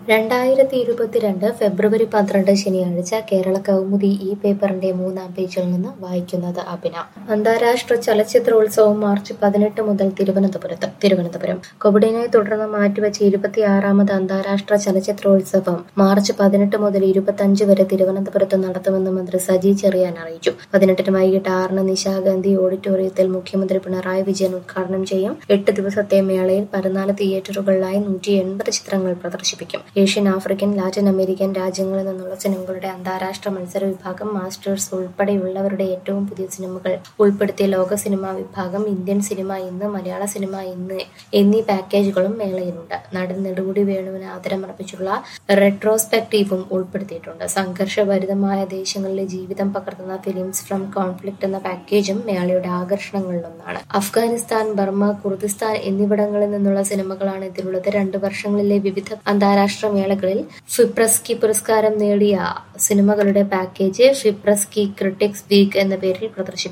രണ്ടായിരത്തി ഇരുപത്തിരണ്ട് ഫെബ്രുവരി പന്ത്രണ്ട് ശനിയാഴ്ച കേരള കൗമുദി ഈ പേപ്പറിന്റെ മൂന്നാം പേജിൽ നിന്ന് വായിക്കുന്നത് അഭിന അന്താരാഷ്ട്ര ചലച്ചിത്രോത്സവം മാർച്ച് പതിനെട്ട് മുതൽ തിരുവനന്തപുരത്ത് തിരുവനന്തപുരം കോവിഡിനെ തുടർന്ന് മാറ്റിവെച്ച ഇരുപത്തിയാറാമത് അന്താരാഷ്ട്ര ചലച്ചിത്രോത്സവം മാർച്ച് പതിനെട്ട് മുതൽ ഇരുപത്തഞ്ച് വരെ തിരുവനന്തപുരത്ത് നടത്തുമെന്ന് മന്ത്രി സജി ചെറിയാൻ അറിയിച്ചു പതിനെട്ടിന് വൈകിട്ട് ആറിന് നിശാഗന്ധി ഓഡിറ്റോറിയത്തിൽ മുഖ്യമന്ത്രി പിണറായി വിജയൻ ഉദ്ഘാടനം ചെയ്യും എട്ട് ദിവസത്തെ മേളയിൽ പതിനാല് തിയേറ്ററുകളിലായി നൂറ്റി എൺപത് ചിത്രങ്ങൾ പ്രദർശിപ്പിക്കും ഏഷ്യൻ ആഫ്രിക്കൻ ലാറ്റിൻ അമേരിക്കൻ രാജ്യങ്ങളിൽ നിന്നുള്ള സിനിമകളുടെ അന്താരാഷ്ട്ര മത്സര വിഭാഗം മാസ്റ്റേഴ്സ് ഉൾപ്പെടെയുള്ളവരുടെ ഏറ്റവും പുതിയ സിനിമകൾ ഉൾപ്പെടുത്തിയ ലോക സിനിമാ വിഭാഗം ഇന്ത്യൻ സിനിമ ഇന്ന് മലയാള സിനിമ ഇന്ന് എന്നീ പാക്കേജുകളും മേളയിലുണ്ട് നടൻ നെടുമുടി വേണുവിന് ആദരമർപ്പിച്ചുള്ള റെട്രോസ്പെക്റ്റീവും ഉൾപ്പെടുത്തിയിട്ടുണ്ട് സംഘർഷഭരിതമായ ദേശങ്ങളിലെ ജീവിതം പകർത്തുന്ന ഫിലിംസ് ഫ്രം കോൺഫ്ലിക്ട് എന്ന പാക്കേജും മേളയുടെ ആകർഷണങ്ങളിലൊന്നാണ് അഫ്ഗാനിസ്ഥാൻ ബർമ കുർദിസ്ഥാൻ എന്നിവിടങ്ങളിൽ നിന്നുള്ള സിനിമകളാണ് ഇതിലുള്ളത് രണ്ടു വർഷങ്ങളിലെ വിവിധ അന്താരാഷ്ട്ര മേളകളിൽ ഫിപ്രസ്കി പുരസ്കാരം നേടിയ സിനിമകളുടെ പാക്കേജ് ഫിപ്രസ്കി ക്രിട്ടിക്സ് വീക്ക് എന്ന പേരിൽ പ്രദർശിപ്പിക്കും